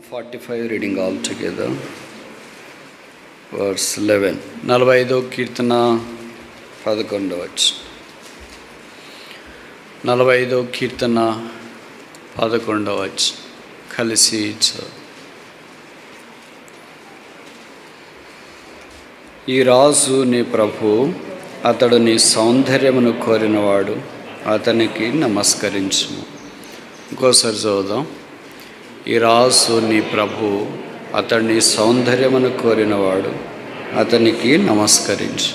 45 reading all together. Verse 11. నలభై ఐదో కీర్తన పదకొండవచ్చు నలభై ఐదో కీర్తన పదకొండవచ్చు కలిసి చదువు. ఈ రాజు నీ ప్రభు అతడు నీ సౌందర్యమును కోరినవాడు అతనికి నమస్కరించుము ఇంకోసారి చదువుదాం ఈ రాజు నీ ప్రభు అతడు నీ సౌందర్యమును కోరినవాడు అతనికి నమస్కరించు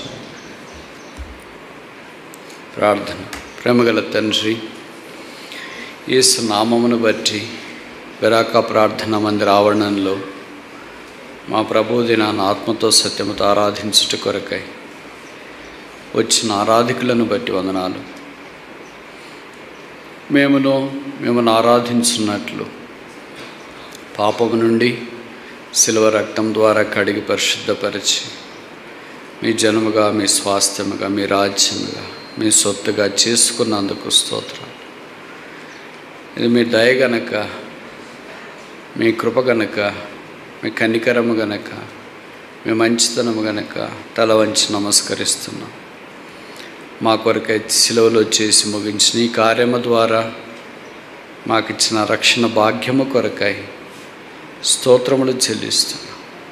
ప్రార్థన ప్రేమగల తండ్రి యేసు నామమును బట్టి విరాక ప్రార్థన మందిర ఆవరణంలో మా ప్రభు దినాన్ని ఆత్మతో సత్యముతో ఆరాధించుట కొరకై వచ్చిన ఆరాధికులను బట్టి వందనాలు మేమును మిమ్మల్ని ఆరాధించున్నట్లు పాపము నుండి శిలువ రక్తం ద్వారా కడిగి పరిశుద్ధపరిచి మీ జనముగా మీ స్వాస్థ్యముగా మీ రాజ్యముగా మీ సొత్తుగా చేసుకున్నందుకు స్తోత్రం ఇది మీ దయ గనక మీ కృప గనక మీ కనికరము గనక మీ మంచితనము గనక తల వంచి నమస్కరిస్తున్నాం మా కొరకై సిలువలో చేసి ముగించిన ఈ కార్యము ద్వారా మాకిచ్చిన రక్షణ భాగ్యము కొరకై స్తోత్రములు చెల్లిస్తున్నాం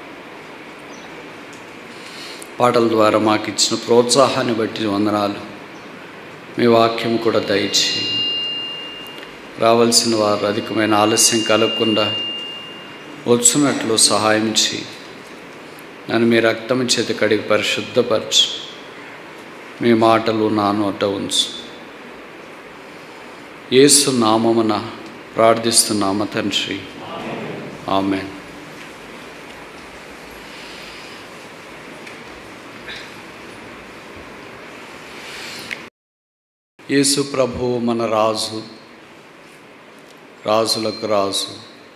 పాటల ద్వారా మాకు ఇచ్చిన ప్రోత్సాహాన్ని బట్టి వందనాలు మీ వాక్యం కూడా దయచేయండి రావాల్సిన వారు అధికమైన ఆలస్యం కలగకుండా వచ్చున్నట్లు సహాయం చేయి నన్ను మీ రక్తం చేతి కడిగి పరిశుద్ధపరచు మీ మాటలు నా నోట ఉంచు యేసు నామమున ప్రార్థిస్తున్నామ తండ్రి ఆమె యేసు ప్రభు మన రాజు రాజులకు రాజు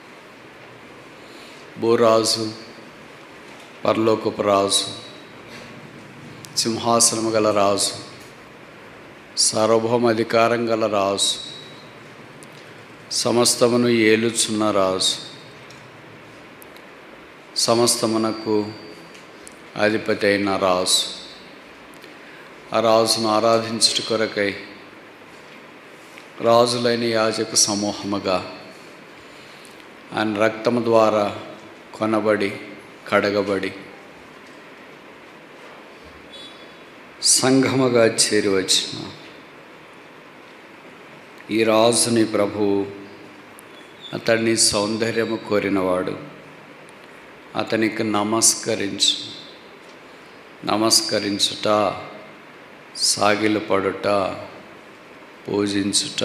భూరాజు పరలోకపు రాజు సింహాసనము గల రాజు సార్వభౌమ అధికారం గల రాజు సమస్తమును ఏలుచున్న రాజు సమస్తమునకు అధిపతి అయిన రాజు ఆ రాజును ఆరాధించుట కొరకై రాజులైన యాజక సమూహముగా ఆయన రక్తము ద్వారా కొనబడి కడగబడి సంఘముగా చేరి వచ్చిన ఈ రాజుని ప్రభువు అతన్ని సౌందర్యము కోరినవాడు అతనికి నమస్కరించు నమస్కరించుట సాగిలపడుట పూజించుట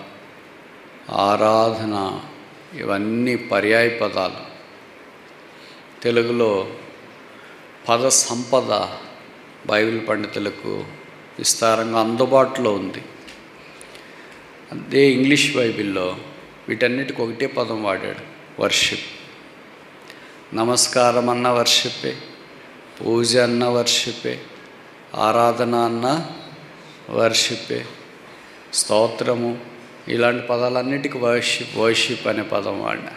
ఆరాధన ఇవన్నీ పర్యాయ పదాలు తెలుగులో పద సంపద బైబిల్ పండితులకు విస్తారంగా అందుబాటులో ఉంది అదే ఇంగ్లీష్ బైబిల్లో వీటన్నిటికి ఒకటే పదం వాడాడు వర్షిప్ నమస్కారం అన్న వర్షిప్పే పూజ అన్న వర్షిప్పే ఆరాధన అన్న వర్షిప్పే స్తోత్రము ఇలాంటి పదాలన్నిటికీ వర్షిప్ వర్షిప్ అనే పదం వాడినారు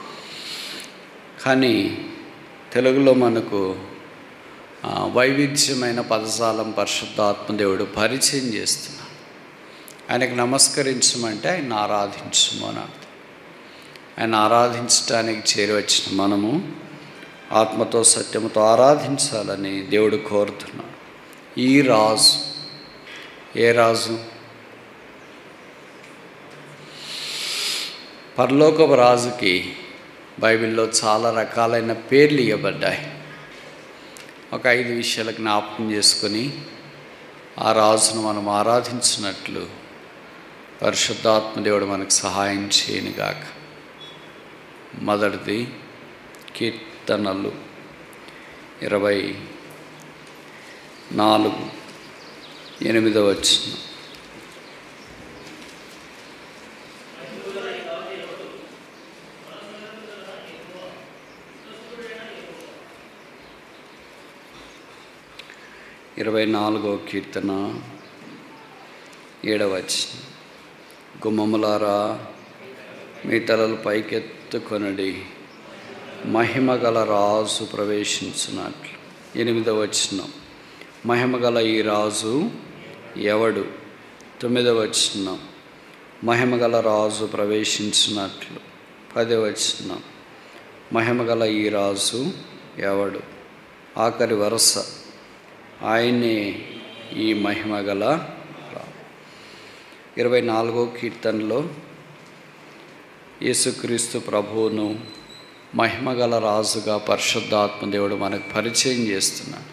కానీ తెలుగులో మనకు ఆ, వైవిధ్యమైన పదజాలం పరిశుద్ధాత్మదేవుడు పరిచయం చేస్తున్నాడు ఆయనకు నమస్కరించమంటే ఆయన ఆరాధించము అని అర్థం ఆయన ఆరాధించడానికి చేరి వచ్చిన మనము ఆత్మతో సత్యముతో ఆరాధించాలని దేవుడు కోరుతున్నాడు ఈ రాజు ఏ రాజు పరలోకపు రాజుకి బైబిల్లో చాలా రకాలైన పేర్లు ఇవ్వబడ్డాయి ఒక ఐదు విషయాలు జ్ఞాపకం చేసుకొని ఆ రాజును మనం ఆరాధించినట్లు పరిశుద్ధాత్మదేవుడు మనకు సహాయం చేయనుగాక మొదటిది కీర్తనలు ఇరవై నాలుగు ఎనిమిదవ వచ్చిన ఇరవై నాలుగో కీర్తన ఏడవచనం గుమ్మములారా మీ తలలు పైకెత్తుకొనడి మహిమగల రాజు ప్రవేశించినట్లు ఎనిమిదవ వచనం మహిమగల ఈ రాజు ఎవడు తొమ్మిదవ వచనం మహిమగల రాజు ప్రవేశించినట్లు పదవ వచనం మహిమగల ఈ రాజు ఎవడు ఆఖరి వరుస ఆయనే ఈ మహిమగల రా ఇరవై నాలుగో కీర్తనలో యేసుక్రీస్తు ప్రభువును మహిమగల రాజుగా పరిశుద్ధాత్మ దేవుడు మనకు పరిచయం చేస్తున్నాడు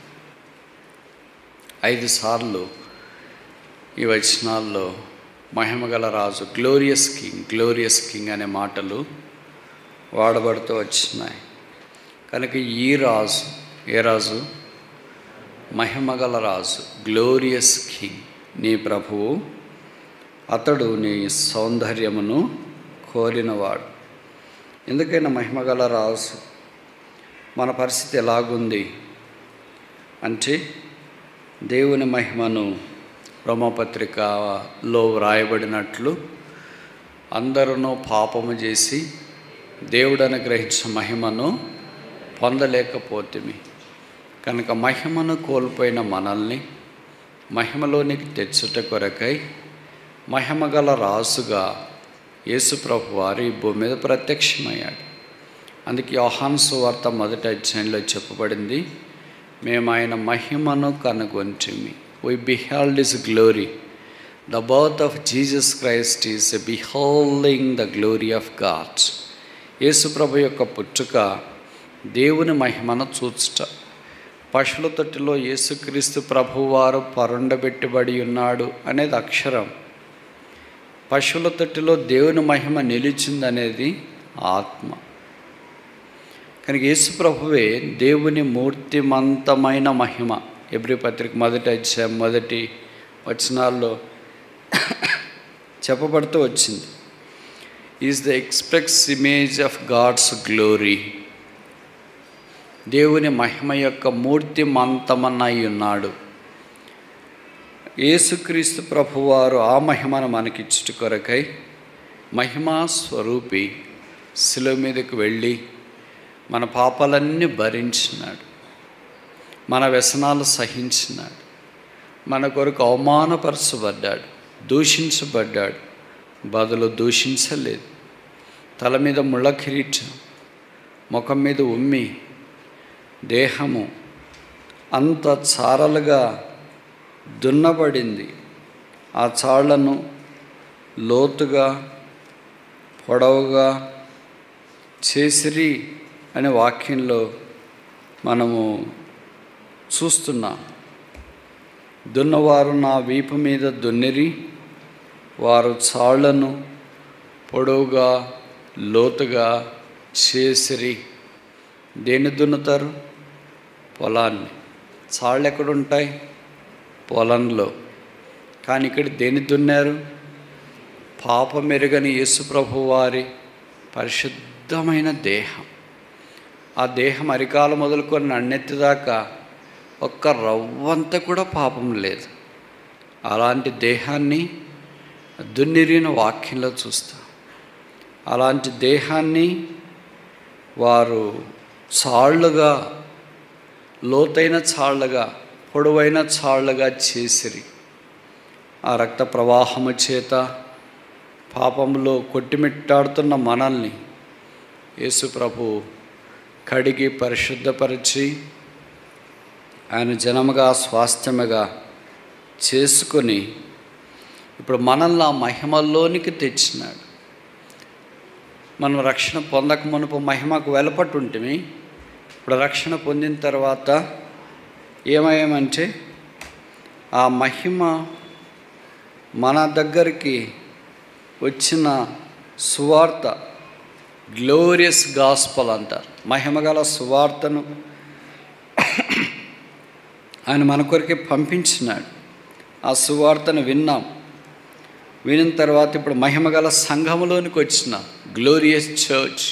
ఐదు సార్లు ఈ వచనాల్లో మహిమగల రాజు గ్లోరియస్ కింగ్ గ్లోరియస్ కింగ్ అనే మాటలు వాడబడుతూ వచ్చినాయి కనుక ఈ రాజు ఏ రాజు మహిమగల రాజు గ్లోరియస్ కింగ్ నీ ప్రభువు అతడు నీ సౌందర్యమును కోరినవాడు ఎందుకైనా మహిమగల రాజు మన పరిస్థితి ఎలాగుంది అంటే దేవుని మహిమను రోమపత్రికలో వ్రాయబడినట్లు అందరూ పాపము చేసి దేవుడు అనుగ్రహించిన మహిమను పొందలేకపోతుంది కనుక మహిమను కోల్పోయిన మనల్ని మహిమలోనికి తెచ్చుట కొరకై మహిమగల రాజుగా యేసుప్రభు వారు ఈ భూమి మీద ప్రత్యక్షమయ్యాడు అందుకే యోహాన్ సువార్త మొదటి అధ్యాయంలో చెప్పబడింది మేము ఆయన మహిమను కనుగొంటిమి we behold his glory the birth of Jesus Christ is beholding the glory of God's యేసుప్రభు యొక్క పుట్టుక దేవుని మహిమను చూచుట పశువుల తొట్టిలో యేసుక్రీస్తు ప్రభువారు పరుండబెట్టబడి ఉన్నాడు అనేది అక్షరం పశువుల తొట్టిలో దేవుని మహిమ నిలిచిందనేది ఆత్మ కనుక యేసు ప్రభువే దేవుని మూర్తిమంతమైన మహిమ ఎబ్రి పత్రిక మొదటి అధ్యాయం మొదటి వచనాల్లో చెప్పబడుతూ వచ్చింది is the express image of God's glory దేవుని మహిమ యొక్క మూర్తిమంతమన్నై ఉన్నాడు యేసుక్రీస్తు ప్రభువారు ఆ మహిమను మనకిచ్చుట కొరకై మహిమా స్వరూపి శిలువ మీదకు వెళ్ళి మన పాపాలన్నీ భరించినాడు మన వ్యసనాలు సహించినాడు మన కొరకు అవమానపరచబడ్డాడు దూషించబడ్డాడు బదులు దూషించలేదు తల మీద ముళ్ళ కిరీటం ముఖం మీద ఉమ్మి దేహము అంత చారలుగా దున్నబడింది ఆ చాళ్లను లోతుగా పొడవుగా చేసిరి అనే వాక్యంలో మనము చూస్తున్నాం దున్నవారు నా వీపు మీద దున్నిరి వారు చాళ్లను పొడవుగా లోతుగా చేసిరి దేన్ని దున్నుతారు పొలాన్ని చాళ్ళు ఎక్కడుంటాయి పొలంలో కానీ ఇక్కడ దేన్ని దున్నారు పాపం ఎరగని యేసుప్రభు వారి పరిశుద్ధమైన దేహం ఆ దేహం అరికాలు మొదలుకొని నన్నెత్తి దాకా ఒక్క రవ్వంత కూడా పాపం లేదు అలాంటి దేహాన్ని దున్నిరిన వాక్యంలో చూస్తాం అలాంటి దేహాన్ని వారు చాళ్ళుగా లోతైన చాళ్ళగా పొడవైన చాళ్ళగా చేసిరి ఆ రక్త ప్రవాహము చేత పాపంలో కొట్టిమిట్టాడుతున్న మనల్ని యేసు ప్రభు కడిగి పరిశుద్ధపరిచి ఆయన జనముగా స్వాస్థ్యముగా చేసుకొని ఇప్పుడు మనల్ని ఆ మహిమల్లోనికి తెచ్చినాడు మనం రక్షణ పొందక మునుపు మహిమకు వెలపట్టుంటిమి ఇప్పుడు రక్షణ పొందిన తర్వాత ఏమయ్యామంటే ఆ మహిమ మన దగ్గరికి వచ్చిన సువార్త గ్లోరియస్ గాస్పల్ అంటారు మహిమగల సువార్తను ఆయన మన కొరికి పంపించినాడు ఆ సువార్తను విన్నాం వినిన తర్వాత ఇప్పుడు మహిమగల సంఘములోనికి వచ్చిన గ్లోరియస్ చర్చ్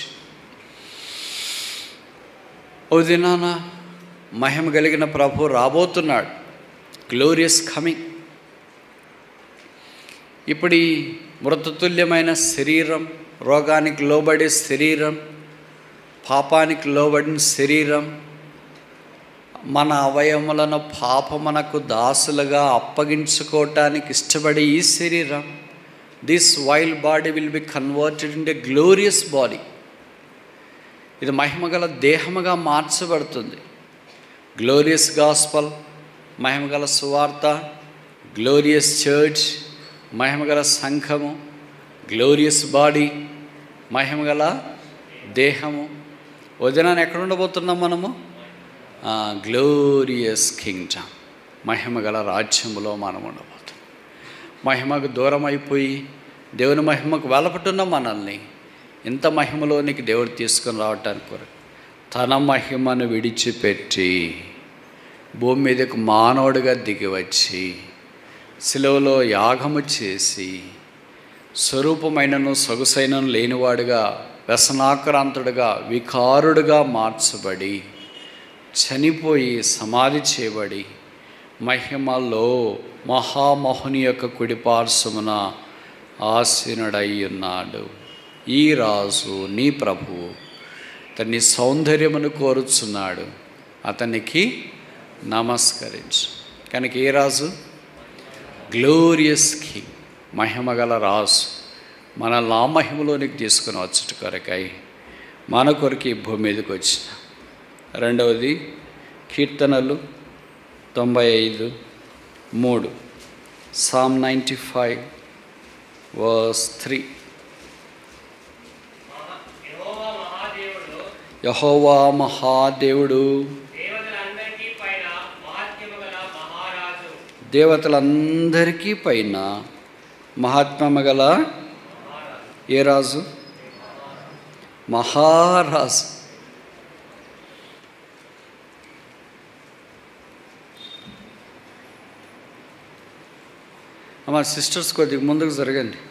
ఓ దినాన మహిమ కలిగిన ప్రభు రాబోతున్నాడు గ్లోరియస్ కమింగ్ ఇప్పుడు ఈ మృతతుల్యమైన శరీరం రోగానికి లోబడే శరీరం పాపానికి లోబడిన శరీరం మన అవయములను పాపమునకు దాసులుగా అప్పగించుకోవటానికి ఇష్టపడే ఈ శరీరం this wild body will be converted in a glorious body ఇది మహిమగల దేహముగా మార్చబడుతుంది గ్లోరియస్ గాస్పల్ మహిమగల సువార్త గ్లోరియస్ చర్చ్ మహిమగల సంఘము గ్లోరియస్ బాడీ మహిమగల దేహము వదినాన్ని ఎక్కడ ఉండబోతున్నాం మనము గ్లోరియస్ కింగ్డమ్ మహిమగల రాజ్యములో మనం ఉండబోతున్నాం మహిమకు దూరం అయిపోయి దేవుని మహిమకు వెలపట్టున్న మనల్ని ఇంత మహిమలోనికి దేవుడు తీసుకొని రావటానికి కొరకు తన మహిమను విడిచిపెట్టి భూమి మీదకు మానవుడిగా దిగి వచ్చి శిలువలో యాగము చేసి స్వరూపమైనను సొగసైనను లేనివాడుగా వ్యసనాక్రాంతుడుగా వికారుడుగా మార్చబడి చనిపోయి సమాధి చేయబడి మహిమలో మహామహుని యొక్క కుడిపార్శ్వమున ఆసీనుడై ఉన్నాడు ఈ రాజు నీ ప్రభువు అతని సౌందర్యమును కోరుచున్నాడు అతనికి నమస్కరించు కనుక ఏ రాజు గ్లోరియస్ కింగ్ మహిమగల రాజు మనల్ని ఆ మహిమలోనికి తీసుకుని వచ్చుట కొరకై మన కొరకు ఈ భూమి మీదకి వచ్చిన రెండవది కీర్తనలు తొంభై ఐదు మూడు Psalm ninety five verse three యెహోవా మహాదేవుడు యహోవా మహాదేవుడు దేవతలందరికీ పైన మహాత్మ్యము గల మహారాజు దేవతలందరికీ పైన మహాత్మ్యము గల ఏ రాజు మహారాజు మా సిస్టర్స్ కొద్దిగా ముందుకు జరగండి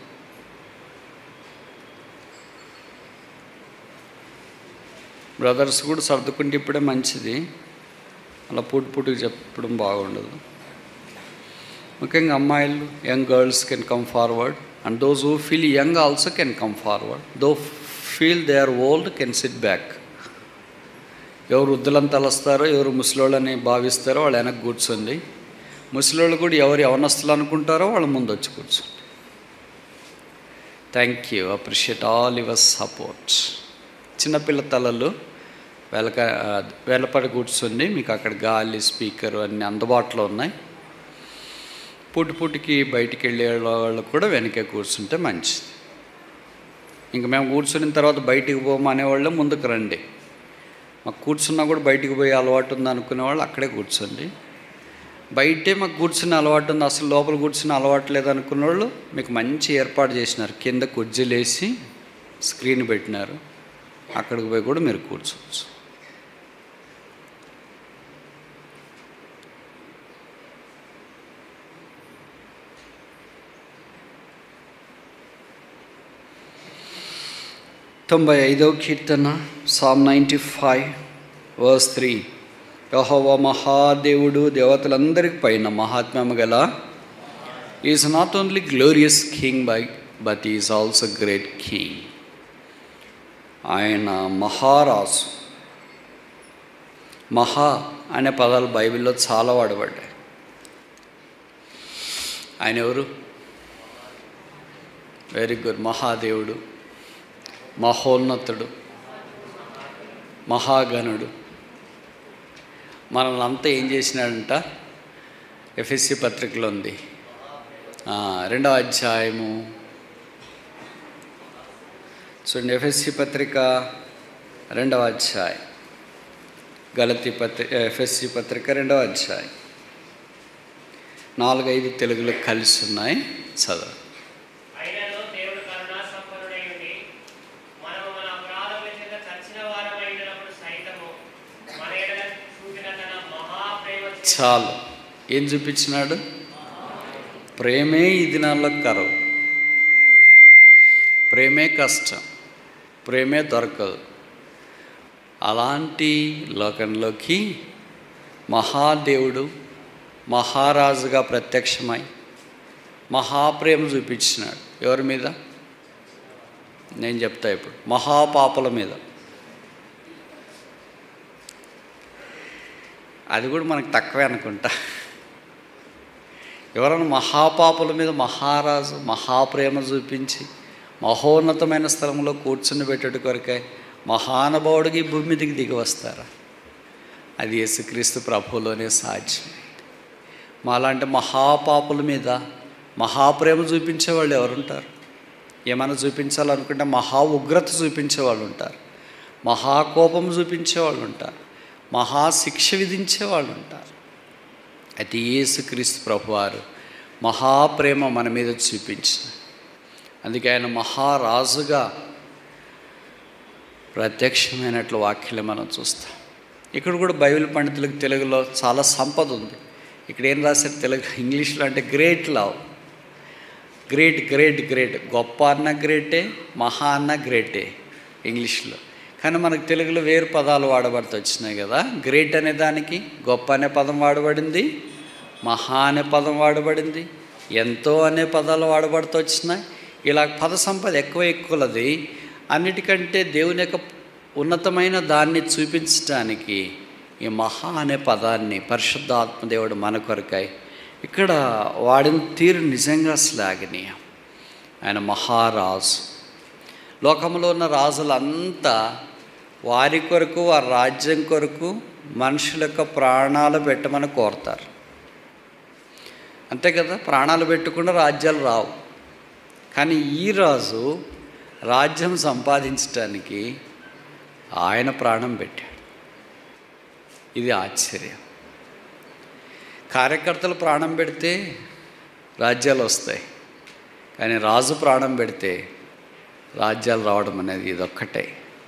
బ్రదర్స్ కూడా సర్దుకుంటే ఇప్పుడే మంచిది అలా పుట్టు పుట్టుకు చెప్పడం బాగుండదు ముఖ్యంగా అమ్మాయిలు young girls can come forward and those who feel young also can come forward though feel they are old can sit back ఎవరు వృద్ధులను తలస్తారో ఎవరు ముసలోళ్ళని భావిస్తారో వాళ్ళు వెనక్కి కూర్చోండి ముసలోళ్ళు కూడా ఎవరు యవనస్తులు అనుకుంటారో వాళ్ళు ముందు వచ్చి కూర్చోండి thank you appreciate all your support చిన్నపిల్ల తలలు వెలక వేలపడి కూర్చోండి మీకు అక్కడ గాలి స్పీకర్ అన్నీ అందుబాటులో ఉన్నాయి పుట్టి పుట్టికి బయటికి వెళ్ళే వాళ్ళు కూడా వెనకే కూర్చుంటే మంచిది ఇంక మేము కూర్చున్న తర్వాత బయటికి పోము అనేవాళ్ళు ముందుకు రండి మాకు కూర్చున్నా కూడా బయటికి పోయే అలవాటు ఉంది అనుకునే వాళ్ళు అక్కడే కూర్చోండి బయటే మాకు కూర్చునే అలవాటు ఉంది అసలు లోపల కూర్చునే అలవాటు లేదు అనుకున్న వాళ్ళు మీకు మంచి ఏర్పాటు చేసినారు కింద కుజ్జులేసి స్క్రీన్ పెట్టినారు అక్కడికి పోయి కూడా మీరు కూర్చోవచ్చు తొంభై ఐదవ కీర్తన Psalm ninety five verse three యహోవ మహాదేవుడు దేవతలందరికి పైన మహాత్మ్యము గల is not only glorious king by but is also great king ఆయన మహారాజు మహా అనే పదాలు బైబిల్లో చాలా వాడబడ్డాయి ఆయన ఎవరు వెరీ గుడ్ మహాదేవుడు మహోన్నతుడు మహాగణుడు మనల్ని అంతా ఏం చేసినాడంట ఎఫ్ఎస్సి పత్రికలో ఉంది ఆ, రెండవ అధ్యాయము చూడండి ఎఫ్ఎస్సి పత్రిక రెండవ అధ్యాయం గలతి పత్రిక ఎఫ్ఎస్సి పత్రిక రెండవ అధ్యాయం నాలుగైదు తెలుగులో కలిసి ఉన్నాయి చదువు అయినను దేవుడు కరుణా సంపన్నుడై ఉండి మనము మన అపరాధముల చేత చచ్చిన వారమైనప్పుడు సైతము మన ఎడల చూపిన తన మహాప్రేమ చేత చాలు ఏం చూపించినాడు ప్రేమే ఈ దినాల్లో కరవు ప్రేమే కష్టం ప్రేమే దొరకదు అలాంటి లోకంలోకి మహాదేవుడు మహారాజుగా ప్రత్యక్షమై మహాప్రేమ చూపించినాడు ఎవరి మీద నేను చెప్తా ఇప్పుడు మహాపాపల మీద అది కూడా మనకు తక్కువే అనుకుంటా ఎవరైనా మహాపాపుల మీద మహారాజు మహాప్రేమ చూపించి మహోన్నతమైన స్థలంలో కూర్చుని పెట్టేటి కొరకే మహానుభావుడికి ఈ భూమి మీదకి దిగి వస్తారా అది యేసుక్రీస్తు ప్రభువులోనే సాధ్యం మాలాంటి మహాపాపుల మీద మహాప్రేమ చూపించేవాళ్ళు ఎవరుంటారు ఏమైనా చూపించాలనుకుంటే మహా ఉగ్రత చూపించేవాళ్ళు ఉంటారు మహాకోపం చూపించేవాళ్ళు ఉంటారు మహాశిక్ష విధించేవాళ్ళు ఉంటారు అయితే యేసుక్రీస్తు ప్రభువారు మహాప్రేమ మన మీద చూపించిన అందుకే ఆయన మహారాజుగా ప్రత్యక్షమైనట్లు వాక్యలు మనం చూస్తాం ఇక్కడ కూడా బైబిల్ పండితులకు తెలుగులో చాలా సంపద ఉంది ఇక్కడ ఏం రాశారు తెలుగు ఇంగ్లీష్లో అంటే great love great great great గొప్ప అన్న గ్రేటే మహా అన్న గ్రేటే ఇంగ్లీష్లో కానీ మనకు తెలుగులో వేరు పదాలు వాడబడుతూ వచ్చినాయి కదా గ్రేట్ అనే దానికి గొప్ప అనే పదం వాడబడింది మహా అనే పదం వాడబడింది ఎంతో అనే పదాలు వాడబడుతూ వచ్చినాయి ఇలా పద సంపద ఎక్కువ ఎక్కువలది అన్నిటికంటే దేవుని యొక్క ఉన్నతమైన దాన్ని చూపించడానికి ఈ మహా అనే పదాన్ని పరిశుద్ధ ఆత్మదేవుడు మన కొరకై ఇక్కడ వాడిన తీరు నిజంగా శ్లాఘనీయం ఆయన మహారాజు లోకంలో ఉన్న రాజులంతా వారి కొరకు వారి రాజ్యం కొరకు మనుషుల యొక్క ప్రాణాలు పెట్టమని కోరుతారు అంతే కదా ప్రాణాలు పెట్టకుండా రాజ్యాలు రావు కానీ ఈ రాజు రాజ్యం సంపాదించడానికి ఆయన ప్రాణం పెట్టాడు ఇది ఆశ్చర్యం కార్యకర్తలు ప్రాణం పెడితే రాజ్యాలు వస్తాయి కానీ రాజు ప్రాణం పెడితే రాజ్యాలు రావడం అనేది ఇదొక్కటే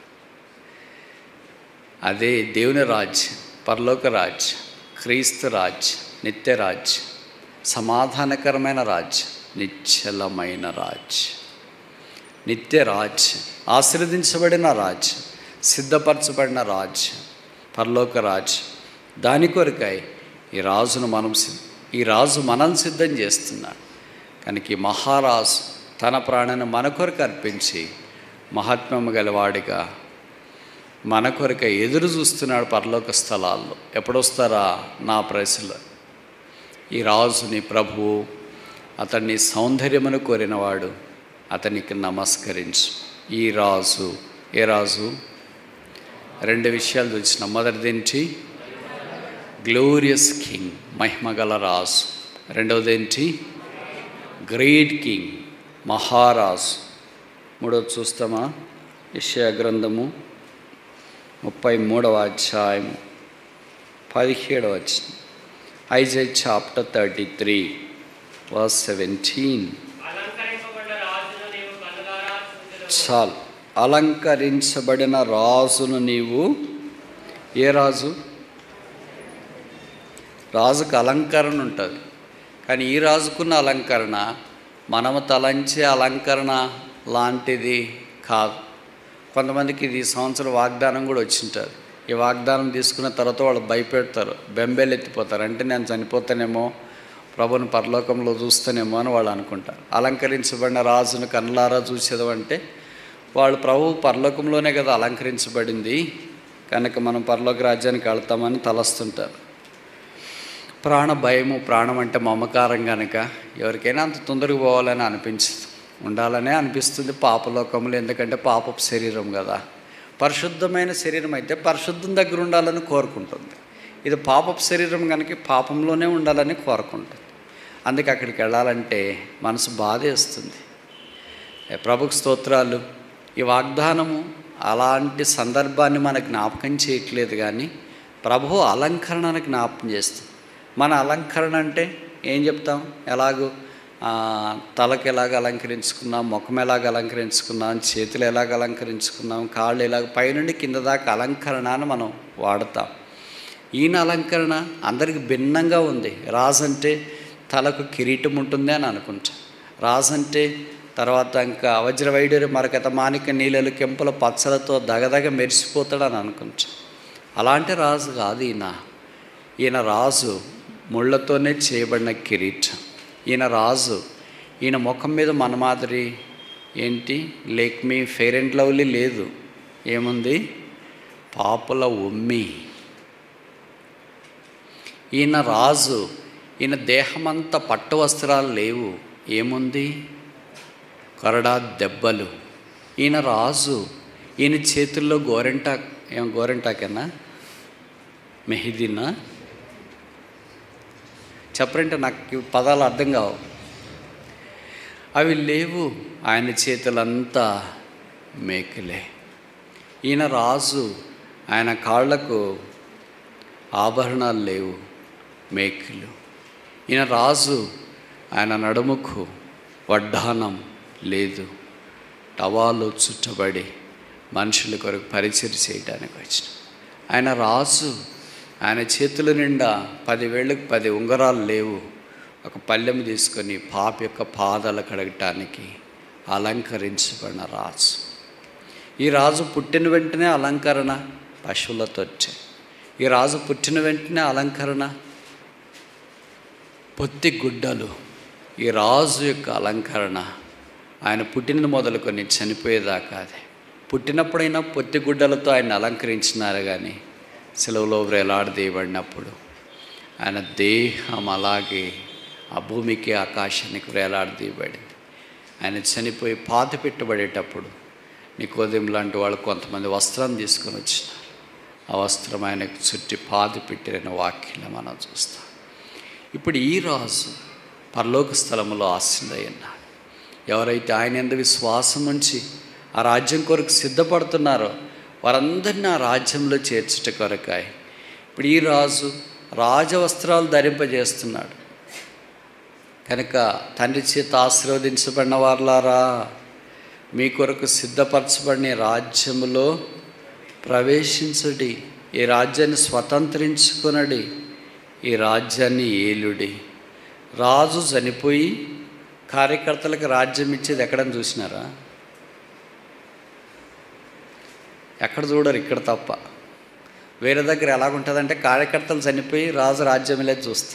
అదే దేవుని రాజ్యం పరలోక రాజ్యం క్రీస్తు రాజ్యం నిత్య రాజ్యం సమాధానకరమైన రాజ్యం నిశ్చలమైన రాజ్యం నిత్య రాజ్యం ఆశీర్వదించబడిన రాజ్యం సిద్ధపరచబడిన రాజ్యం పరలోక రాజ్యం దాని కొరకై ఈ రాజును మనం సిద్ధ ఈ రాజు మనం సిద్ధం చేస్తున్నాడు కనుక ఈ మహారాజు తన ప్రాణాన్ని మన కొరకు అర్పించి మహాత్మ్యము గలవాడిగా మన కొరక ఎదురు చూస్తున్నాడు పరలోక స్థలాల్లో ఎప్పుడొస్తారా నా ప్రజలు ఈ రాజుని ప్రభువు అతన్ని సౌందర్యమును కోరినవాడు అతనికి నమస్కరించు ఈ రాజు ఏ రాజు రెండు విషయాలు చూసిన మొదటిదేంటి గ్లోరియస్ కింగ్ మహిమగల రాజు రెండవదేంటి గ్రేట్ కింగ్ మహారాజు మూడవది చూస్తామా యెషయా గ్రంథము ముప్పై మూడవ అధ్యాయం పదిహేడవ వచ్చిన Isaiah chapter thirty three verse seventeen అలంకరింపబడిన రాజును నీవు కన్నులారా చూచెదవు. చాలు అలంకరించబడిన రాజును నీవు ఏ రాజు రాజుకు అలంకరణ ఉంటుంది కానీ ఈ రాజుకున్న అలంకరణ మనము తలంచే అలంకరణ లాంటిది కాదు కొంతమందికి ఇది ఈ సంవత్సరం వాగ్దానం కూడా వచ్చింటుంది ఈ వాగ్దానం తీసుకున్న తర్వాత వాళ్ళు భయపెడతారు బెంబేలు ఎత్తిపోతారు అంటే నేను చనిపోతానేమో ప్రభుని పరలోకంలో చూస్తానేమో అని వాళ్ళు అనుకుంటారు అలంకరించబడిన రాజును కన్నులారా చూసేదంటే వాళ్ళు ప్రభు పరలోకంలోనే కదా అలంకరించబడింది కనుక మనం పరలోక రాజ్యానికి వెళ్తామని తలస్తుంటారు ప్రాణ భయము ప్రాణం అంటే మమకారం కనుక ఎవరికైనా అంత తొందరగా పోవాలని అనిపించదు ఉండాలనే అనిపిస్తుంది పాపలోకములు ఎందుకంటే పాపపు శరీరం కదా పరిశుద్ధమైన శరీరం అయితే పరిశుద్ధం దగ్గర ఉండాలని కోరుకుంటుంది ఇది పాపపు శరీరం కనుక పాపంలోనే ఉండాలని కోరుకుంటుంది అందుకే అక్కడికి వెళ్ళాలంటే మనసు బాధేస్తుంది ఏ ప్రభుకు స్తోత్రాలు ఈ వాగ్దానము అలాంటి సందర్భాన్ని మనకు జ్ఞాపకం చేయట్లేదు కానీ ప్రభు అలంకరణను జ్ఞాపకం చేస్తుంది మన అలంకరణ అంటే ఏం చెప్తాం ఎలాగో ఆ, తలకి ఎలాగ అలంకరించుకున్నాం ముఖం ఎలాగ అలంకరించుకున్నాం చేతులు ఎలాగ అలంకరించుకున్నాం కాళ్ళు ఎలాగ పైనుండి కింద దాకా అలంకరణ అని మనం వాడతాం ఈయన అలంకరణ అందరికి భిన్నంగా ఉంది రాజు అంటే తలకు కిరీటం ఉంటుంది అని అనుకుంటాం రాజు అంటే తర్వాత ఇంకా వజ్రవైడూరి మరకత మానిక నీళ్ళలు కెంపుల పచ్చలతో దగదగ మెరిసిపోతాడని అనుకుంటాం అలాంటి రాజు కాదు ఈయన ఈయన రాజు ముళ్ళతోనే చేయబడిన కిరీటం ఈయన రాజు ఈయన ముఖం మీద మన మాదిరి ఏంటి లేక్ మీ ఫెయిర్ అండ్ లవ్లీ లేదు ఏముంది పాపుల ఉమ్మి ఈయన రాజు ఈయన దేహమంతా పట్టు వస్త్రాలు లేవు ఏముంది కొరడా దెబ్బలు ఈయన రాజు ఈయన చేతుల్లో గోరెంటా ఏం గోరెంటాకేనా మెహిదీనా చెప్పరంటే నాకు ఈ పదాలు అర్థం కావు అవి లేవు ఆయన చేతులంతా మేకులే ఈయన రాజు ఆయన కాళ్ళకు ఆభరణాలు లేవు మేకులు ఈయన రాజు ఆయన నడుముకు వడ్డానం లేదు టవాలు చుట్టబడి మనుషుల కొరకు పరిచయం చేయడానికి వచ్చిన ఆయన రాజు ఆయన చేతుల నిండా పది వేళ్ళకు పది ఉంగరాలు లేవు ఒక పళ్ళెం తీసుకొని పాప యొక్క పాదాలు కడగటానికి అలంకరించబడిన రాజు ఈ రాజు పుట్టిన వెంటనే అలంకరణ పశువులతో వచ్చాయి ఈ రాజు పుట్టిన వెంటనే అలంకరణ పొత్తి గుడ్డలు ఈ రాజు యొక్క అలంకరణ ఆయన పుట్టినది మొదలుకొని చనిపోయేదాకా అదే పుట్టినప్పుడైనా పొత్తి గుడ్డలతో ఆయన అలంకరించినారు కానీ సెలవులో వేలాడదీయబడినప్పుడు ఆయన దేహం అలాగే ఆ భూమికి ఆకాశానికి వేలాడదీయబడింది ఆయన చనిపోయి పాత పెట్టబడేటప్పుడు నికోదం లాంటి వాళ్ళు కొంతమంది వస్త్రం తీసుకొని వచ్చినారు ఆ వస్త్రం ఆయనకు చుట్టి పాతి పెట్టిన వాక్యం మనం చూస్తాం ఇప్పుడు ఈ రాజు పరలోక స్థలములో ఆశ్రయున్నాడు ఎవరైతే ఆయన ఎందు విశ్వాసం ఉంచి ఆ రాజ్యం కొరకు సిద్ధపడుతున్నారో వారందరినీ ఆ రాజ్యంలో చేర్చుట కొరకాయి ఇప్పుడు ఈ రాజు రాజవస్త్రాలు ధరింపజేస్తున్నాడు కనుక తండ్రి చేత ఆశీర్వదించబడిన వారులారా మీ కొరకు సిద్ధపరచబడిన ఈ రాజ్యములో ప్రవేశించుడి ఈ రాజ్యాన్ని స్వతంత్రించుకునడి ఈ రాజ్యాన్ని ఏలుడి రాజు చనిపోయి కార్యకర్తలకు రాజ్యం ఇచ్చేది ఎక్కడని చూసినారా ఎక్కడ చూడరు ఇక్కడ తప్ప వేరే దగ్గర ఎలాగుంటుందంటే కార్యకర్తలు చనిపోయి రాజు రాజ్యం వెళ్ళేది చూస్తాం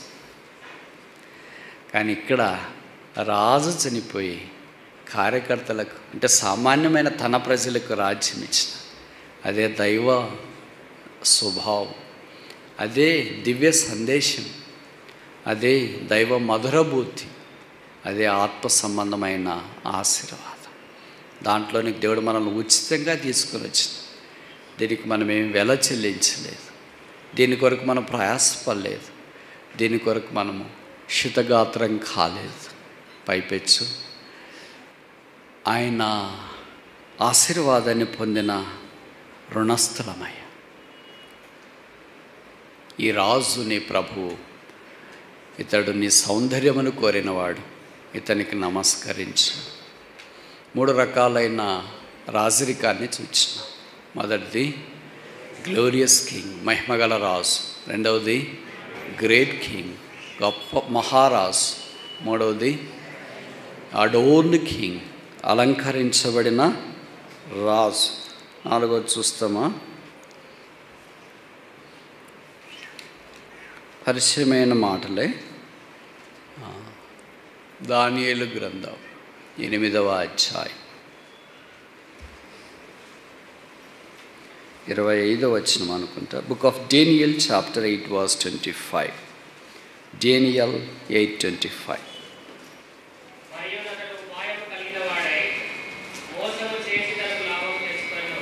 కానీ ఇక్కడ రాజు చనిపోయి కార్యకర్తలకు అంటే సామాన్యమైన తన ప్రజలకు రాజ్యం ఇచ్చిన అదే దైవ స్వభావం అదే దివ్య సందేశం అదే దైవ మధురబుద్ధి అదే ఆత్మ సంబంధమైన ఆశీర్వాదం దాంట్లోనికి దేవుడు మనల్ని ఉచితంగా తీసుకొని వచ్చింది దీనికి మనం ఏం వెల చెల్లించలేదు దీని కొరకు మనం ప్రయాసపడలేదు దీని కొరకు మనము శితగాత్రం కాలేదు పైపెచ్చు ఆయన ఆశీర్వాదాన్ని పొందిన రుణస్థలమయ్య ఈ రాజు నీ ప్రభువు ఇతడు నీ సౌందర్యమును కోరినవాడు ఇతనికి నమస్కరించు మూడు రకాలైన రాజరికాన్ని చూచిన మొదటిది గ్లోరియస్ కింగ్ మహిమగల రాజు రెండవది గ్రేట్ కింగ్ గొప్ప మహారాజు మూడవది అడోన్ కింగ్ అలంకరించబడిన రాజు నాలుగోది చూస్తామా పరిచయమైన మాటలే ఆ, దానియేలు గ్రంథం ఎనిమిదవ అధ్యాయం ఇరవై ఐదవ వచనం అనుకుంటా book of Daniel chapter eight was twenty five Daniel eight twenty five మరియు అతడు ఉపాయము కలిగిన వాడై మోసము చేసి తనకు లాభం తెచ్చుకొనెను.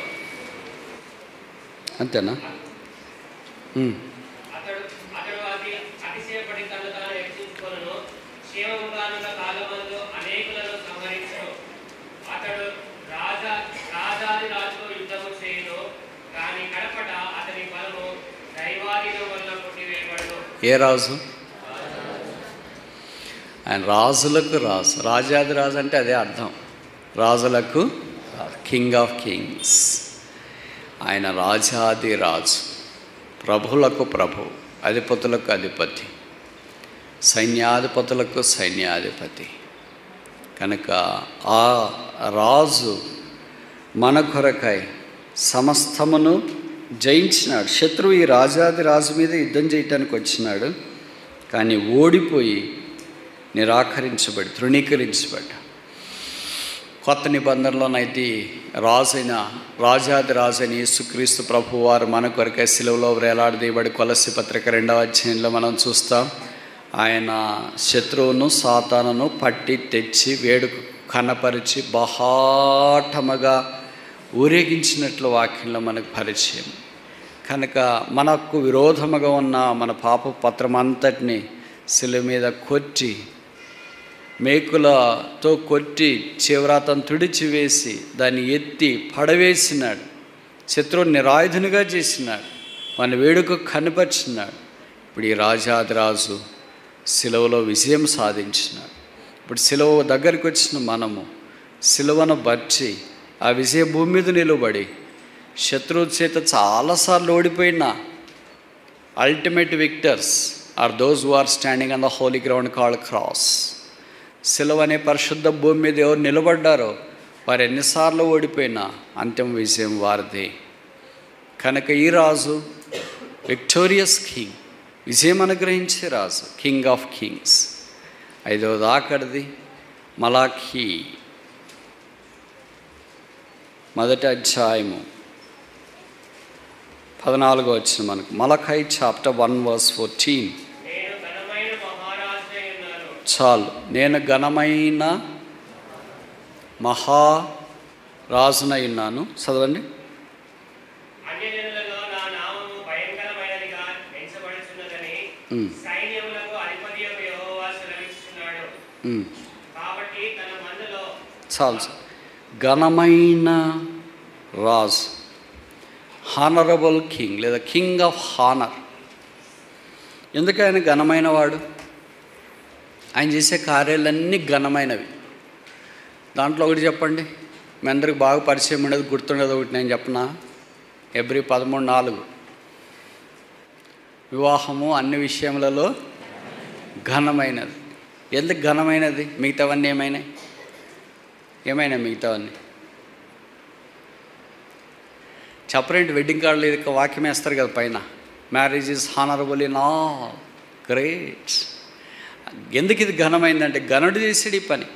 అంతేనా ఉమ్. అతడు అతడు అతి అతిశయపడి తను తాను హెచ్చించుకొనను క్షేమముగానున్న కాలమందు అనేకులను సంహరించును అతడు రాజా రాజాది రాజుతో యుద్ధము చేయును కానీ కడపట అతని బలము దైవాధీనం వల్ల కొట్టివేయబడును ఏ రాజు ఆయన రాజులకు రాజు రాజాది రాజు అంటే అదే అర్థం రాజులకు కింగ్ ఆఫ్ కింగ్స్ ఆయన రాజాది రాజు ప్రభులకు ప్రభు అధిపతులకు అధిపతి సైన్యాధిపతులకు సైన్యాధిపతి కనుక ఆ రాజు మన కొరకై సమస్తమును జయించినాడు శత్రువు ఈ రాజాది రాజు మీద యుద్ధం చేయటానికి వచ్చినాడు కానీ ఓడిపోయి నిరాకరించబడి తృణీకరించబడ్డా కొత్త నిబంధనలోనైతే రాజైన రాజాది రాజైన యేసుక్రీస్తు ప్రభు వారు మన కొరకే సిలువలో వేలాడదీయబడి కొలసి పత్రిక రెండవ అధ్యాయంలో మనం చూస్తాం ఆయన శత్రువును సాతానును పట్టి తెచ్చి వేడుక కనపరిచి బహాటముగా ఊరేగించినట్లు వాక్యంలో మనకు పరిచయం కనుక మనకు విరోధముగా ఉన్న మన పాప పత్రం అంతటిని శిల మీద కొట్టి మేకులతో కొట్టి చివరాతను తుడిచివేసి దాన్ని ఎత్తి పడవేసినాడు శత్రువు నిరాయుధునిగా చేసినాడు మన వేడుక కనపరిచినాడు ఇప్పుడు ఈ రాజాదిరాజు సిలువలో విజయం సాధించినాడు ఇప్పుడు సిలువ దగ్గరికి వచ్చిన మనము సిలువను బట్టి ఆ విజయ భూమి మీద నిలబడి శత్రువు చేత చాలాసార్లు ఓడిపోయినా ultimate victors are those who are standing on the holy ground called cross సిలువ అనే పరిశుద్ధ భూమి మీద ఎవరు నిలబడ్డారో వారు ఎన్నిసార్లు ఓడిపోయినా అంతిమ విజయం వారిదే కనుక ఈ రాజు విక్టోరియస్ కింగ్ విజయం అనుగ్రహించే రాజు కింగ్ ఆఫ్ కింగ్స్ ఐదవది ఆఖరిది మలాఖీ మొదటి అధ్యాయము పద్నాలుగో వచ్చిన మనకు Malachi chapter one verse fourteen నేను ఘనమైన మహారాజునై ఉన్నాను చాలు నేను ఘనమైన మహా రాజునై ఉన్నాను చదవండి అన్యజనులలో నా నామము భయంకరమైనదిగా ఎంచబడుచున్నదని ఉమ్, సైన్యములకు అధిపతి యొక్క యెహోవా సెలవిస్తున్నాడు ఉమ్, కాబట్టి తన మందులో చాలు చాలు. ఘనమైన రాజు హానరబుల్ కింగ్ లేదా కింగ్ ఆఫ్ హానర్ ఎందుకు ఆయన ఘనమైన వాడు ఆయన చేసే కార్యాలన్నీ ఘనమైనవి దాంట్లో ఒకటి చెప్పండి మీ అందరికి బాగా పరిచయం ఉండేది గుర్తుండేది ఒకటి నేను చెప్పనా ఎవ్రీ పదమూడు నాలుగు వివాహము అన్ని విషయములలో ఘనమైనది ఎందుకు ఘనమైనది మిగతావన్నీ ఏమైనాయి ఏమైనా మిగతావన్నీ చెప్పరేంటి వెడ్డింగ్ కార్డులు ఇది వాక్యం వేస్తారు కదా పైన marriage is honourable in all great ఎందుకు ఇది ఘనమైందంటే గనుడు చేసాడు ఈ పని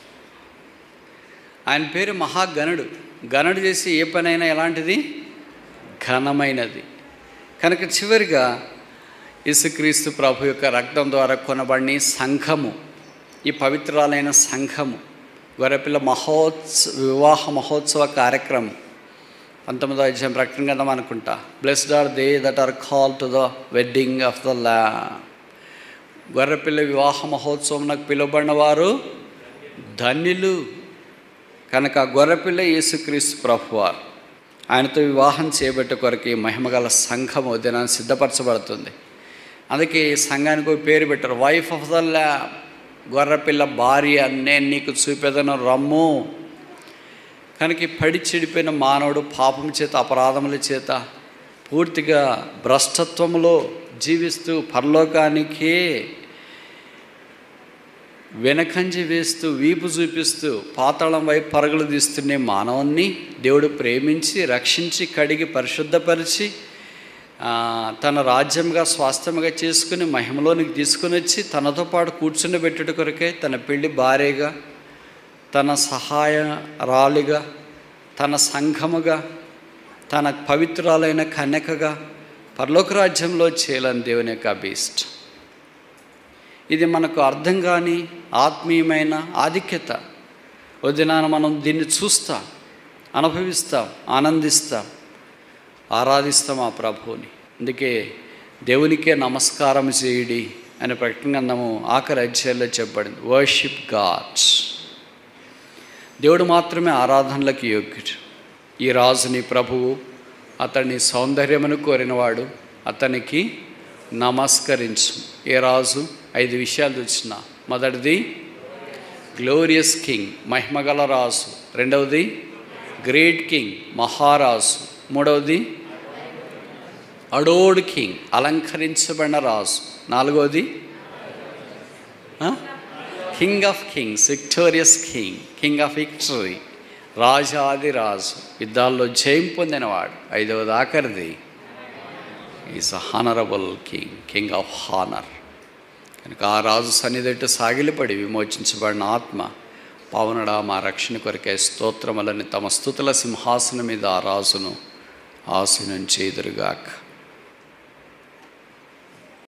ఆయన పేరు మహాగణుడు గనుడు చేసి ఏ పనైనా ఎలాంటిది ఘనమైనది కనుక చివరిగా యేసుక్రీస్తు ప్రభు యొక్క రక్తం ద్వారా కొనబడిన ఈ సంఘము ఈ పవిత్రాలైన సంఘము గొర్రెపిల్ల మహోత్స వివాహ మహోత్సవ కార్యక్రమం పంతొమ్మిదో అధ్యాయం ప్రకటన కదా అనుకుంటా blessed are they that are call to the wedding of the లా గొర్రెపిల్ల వివాహ మహోత్సవం నాకు పిలువబడిన వారు ధన్యులు కనుక ఆ గొర్రెపిల్ల యేసుక్రీస్తు ప్రభువారు ఆయనతో వివాహం చేయబట్టే కొరకు ఈ మహిమగల సంఘం దినాన్ని సిద్ధపరచబడుతుంది అందుకే ఈ సంఘానికి ఒక పేరు పెట్టారు వైఫ్ ఆఫ్ ద ల్యా గొర్రెపిల్ల భార్య నేను నీకు చూపేదను రమ్ము కనుక ఈ పడి చెడిపోయిన మానవుడు పాపం చేత అపరాధముల చేత పూర్తిగా భ్రష్టత్వంలో జీవిస్తూ పరలోకానికే వెనకంజి వేస్తూ వీపు చూపిస్తూ పాతాళం వైపు పరుగులు తీస్తున్న మానవుణ్ణి దేవుడు ప్రేమించి రక్షించి కడిగి పరిశుద్ధపరిచి ఆ, తన రాజ్యంగా స్వాస్థ్యంగా చేసుకుని మహిమలోనికి తీసుకుని వచ్చి తనతో పాటు కూర్చుని పెట్టుట కొరకే తన పెళ్లి భార్యగా తన సహాయ రాలిగా తన సంఘముగా తన పవిత్రాలైన కన్యకగా పరలోక రాజ్యంలో చేయాలని దేవుని యొక్క అభీష్టం ఇది మనకు అర్థం కాని ఆత్మీయమైన ఆధిక్యత ఓ దినాన మనం దీన్ని చూస్తాం అనుభవిస్తాం ఆనందిస్తాం ఆరాధిస్తాం ఆ ప్రభువుని అందుకే దేవునికే నమస్కారం చేయడి అనే ప్రకటన గ్రంథము ఆఖరి అధ్యాయంలో చెప్పబడింది వర్షిప్ గాడ్స్ దేవుడు మాత్రమే ఆరాధనలకు యోగ్యుడు ఈ రాజుని ప్రభువు అతని సౌందర్యమును కోరినవాడు అతనికి నమస్కరించు ఏ రాజు ఐదు విషయాలు చూసిన మొదటిది గ్లోరియస్ కింగ్ మహిమగల రాజు రెండవది గ్రేట్ కింగ్ మహారాజు మూడవది అడోడ్ కింగ్ అలంకరించబడిన రాజు నాలుగవది king of kings victorious king king of victory రాజాది రాజు యుద్ధాల్లో జయం పొందినవాడు ఐదవది ఆఖరిది is honourable king king of honour కనుక ఆ రాజు సన్నిధట్టు సాగిలపడి విమోచించబడిన ఆత్మ పావనడా మా రక్షణ కొరకే స్తోత్రములని తమ స్థుతుల సింహాసనం మీద ఆ రాజును ఆసనం చేదురుగాక